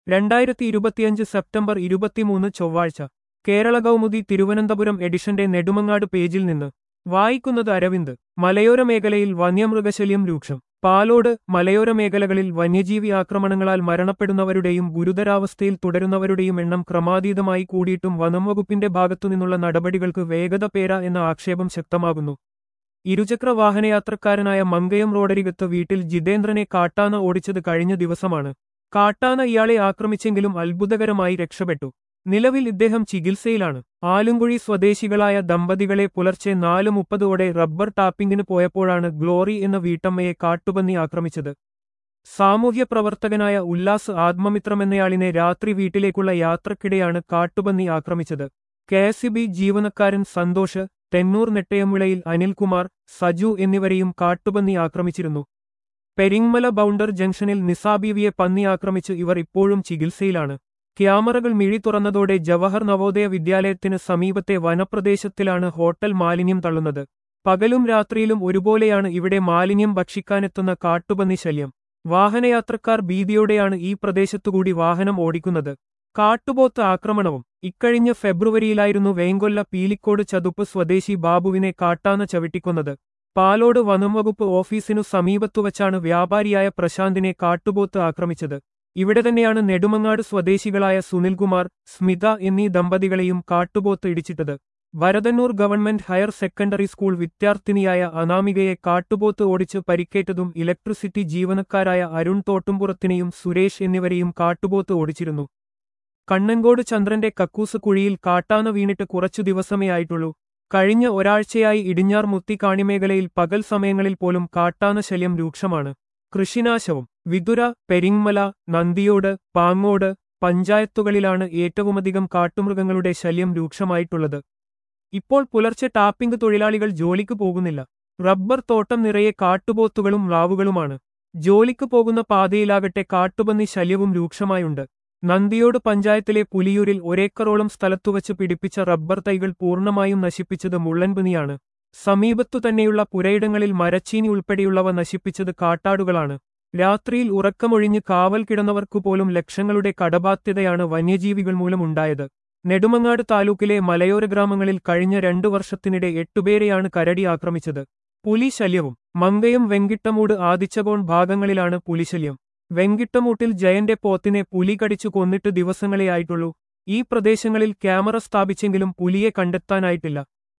രണ്ടായിരത്തി ഇരുപത്തിയഞ്ച് സെപ്റ്റംബർ ഇരുപത്തിമൂന്ന് ചൊവ്വാഴ്ച കേരള കൗമുദി തിരുവനന്തപുരം എഡിഷന്റെ നെടുമങ്ങാട് പേജിൽ നിന്ന് വായിക്കുന്നത് അരവിന്ദ് മലയോര മേഖലയിൽ വന്യമൃഗശല്യം രൂക്ഷം പാലോട് മലയോര മേഖലകളിൽ വന്യജീവി ആക്രമണങ്ങളാൽ മരണപ്പെടുന്നവരുടെയും ഗുരുതരാവസ്ഥയിൽ തുടരുന്നവരുടെയും എണ്ണം ക്രമാതീതമായി കൂടിയിട്ടും വനംവകുപ്പിന്റെ ഭാഗത്തുനിന്നുള്ള നടപടികൾക്ക് വേഗത പേര എന്ന ആക്ഷേപം ശക്തമാകുന്നു ഇരുചക്ര വാഹനയാത്രക്കാരനായ മങ്കയം റോഡരികത്ത് വീട്ടിൽ ജിതേന്ദ്രനെ കാട്ടാന ഓടിച്ചത് കഴിഞ്ഞ ദിവസമാണ് കാട്ടാന ഇയാളെ ആക്രമിച്ചെങ്കിലും അത്ഭുതകരമായി രക്ഷപ്പെട്ടു നിലവിൽ ഇദ്ദേഹം ചികിത്സയിലാണ് ആലുംകുഴി സ്വദേശികളായ ദമ്പതികളെ പുലർച്ചെ നാല് മുപ്പതോടെ റബ്ബർ ടാപ്പിംഗിന് പോയപ്പോഴാണ് ഗ്ലോറി എന്ന വീട്ടമ്മയെ കാട്ടുപന്നി ആക്രമിച്ചത് സാമൂഹ്യ പ്രവർത്തകനായ ഉല്ലാസ് ആത്മമിത്രമെന്നയാളിനെ രാത്രി വീട്ടിലേക്കുള്ള യാത്രക്കിടെയാണ് കാട്ടുപന്നി ആക്രമിച്ചത് കെ ജീവനക്കാരൻ സന്തോഷ് തെന്നൂർ നെട്ടയമുളയിൽ അനിൽകുമാർ സജു എന്നിവരെയും കാട്ടുപന്നി ആക്രമിച്ചിരുന്നു പെരിങ്മല ബൗണ്ടർ ജംഗ്ഷനിൽ നിസാബീവിയെ പന്നി ആക്രമിച്ച് ഇവർ ഇപ്പോഴും ചികിത്സയിലാണ് ക്യാമറകൾ മിഴി തുറന്നതോടെ ജവഹർ നവോദയ വിദ്യാലയത്തിന് സമീപത്തെ വനപ്രദേശത്തിലാണ് ഹോട്ടൽ മാലിന്യം തള്ളുന്നത് പകലും രാത്രിയിലും ഒരുപോലെയാണ് ഇവിടെ മാലിന്യം ഭക്ഷിക്കാനെത്തുന്ന കാട്ടുപന്നി ശല്യം വാഹനയാത്രക്കാർ ഭീതിയോടെയാണ് ഈ പ്രദേശത്തുകൂടി വാഹനം ഓടിക്കുന്നത് കാട്ടുപോത്ത് ആക്രമണവും ഇക്കഴിഞ്ഞ ഫെബ്രുവരിയിലായിരുന്നു വേങ്കൊല്ല പീലിക്കോട് ചതുപ്പ് സ്വദേശി ബാബുവിനെ കാട്ടാന ചവിട്ടിക്കൊന്നത് പാലോട് വനംവകുപ്പ് ഓഫീസിനു സമീപത്തുവച്ചാണ് വ്യാപാരിയായ പ്രശാന്തിനെ കാട്ടുപോത്ത് ആക്രമിച്ചത് ഇവിടെ തന്നെയാണ് നെടുമങ്ങാട് സ്വദേശികളായ സുനിൽകുമാർ സ്മിത എന്നീ ദമ്പതികളെയും കാട്ടുപോത്ത് ഇടിച്ചിട്ടത് Varadanur government higher secondary school വിദ്യാർത്ഥിനിയായ അനാമികയെ കാട്ടുപോത്ത് ഓടിച്ച് പരിക്കേറ്റതും ഇലക്ട്രിസിറ്റി ജീവനക്കാരായ അരുൺ തോട്ടുംപുറത്തിനെയും സുരേഷ് എന്നിവരെയും കാട്ടുപോത്ത് ഓടിച്ചിരുന്നു കണ്ണങ്കോട് ചന്ദ്രന്റെ കക്കൂസ് കുഴിയിൽ കാട്ടാന വീണിട്ട് കുറച്ചു ദിവസമേ ആയിട്ടുള്ളൂ കഴിഞ്ഞ ഒരാഴ്ചയായി ഇടിഞ്ഞാർ മുത്തി കാണിമേഖലയിൽ പകൽ സമയങ്ങളിൽ പോലും കാട്ടാന ശല്യം രൂക്ഷമാണ് കൃഷിനാശവും വിതുര പെരിങ്മല നന്ദിയോട് പാങ്ങോട് പഞ്ചായത്തുകളിലാണ് ഏറ്റവുമധികം കാട്ടുമൃഗങ്ങളുടെ ശല്യം രൂക്ഷമായിട്ടുള്ളത് ഇപ്പോൾ പുലർച്ചെ ടാപ്പിംഗ് തൊഴിലാളികൾ ജോലിക്ക് പോകുന്നില്ല റബ്ബർ തോട്ടം നിറയെ കാട്ടുപോത്തുകളും മ്ലാവുകളുമാണ് ജോലിക്ക് പോകുന്ന പാതയിലാകട്ടെ കാട്ടുപന്നി ശല്യവും രൂക്ഷമായുണ്ട് നന്ദിയോട് പഞ്ചായത്തിലെ പുലിയൂരിൽ ഒരേക്കറോളം സ്ഥലത്തുവച്ച് പിടിപ്പിച്ച റബ്ബർ തൈകൾ പൂർണ്ണമായും നശിപ്പിച്ചത് മുള്ളൻപനിയാണ് സമീപത്തു തന്നെയുള്ള പുരയിടങ്ങളിൽ മരച്ചീനി ഉൾപ്പെടെയുള്ളവ നശിപ്പിച്ചത് കാട്ടാടുകളാണ് രാത്രിയിൽ ഉറക്കമൊഴിഞ്ഞ് കാവൽ കിടന്നവർക്കുപോലും ലക്ഷങ്ങളുടെ കടബാധ്യതയാണ് വന്യജീവികൾ മൂലമുണ്ടായത് നെടുമങ്ങാട് താലൂക്കിലെ മലയോര ഗ്രാമങ്ങളിൽ കഴിഞ്ഞ രണ്ടു വർഷത്തിനിടെ എട്ടുപേരെയാണ് കരടി ആക്രമിച്ചത് പുലി ശല്യവും മങ്കയം വെങ്കിട്ടമൂട് ആദിച്ചകോൺ ഭാഗങ്ങളിലാണ് പുലിശല്യം വെങ്കിട്ടമൂട്ടിൽ ജയന്റെ പോത്തിനെ പുലി കടിച്ചു കൊന്നിട്ട് ദിവസങ്ങളെയായിട്ടുള്ളൂ ഈ പ്രദേശങ്ങളിൽ ക്യാമറ സ്ഥാപിച്ചെങ്കിലും പുലിയെ കണ്ടെത്താനായിട്ടില്ല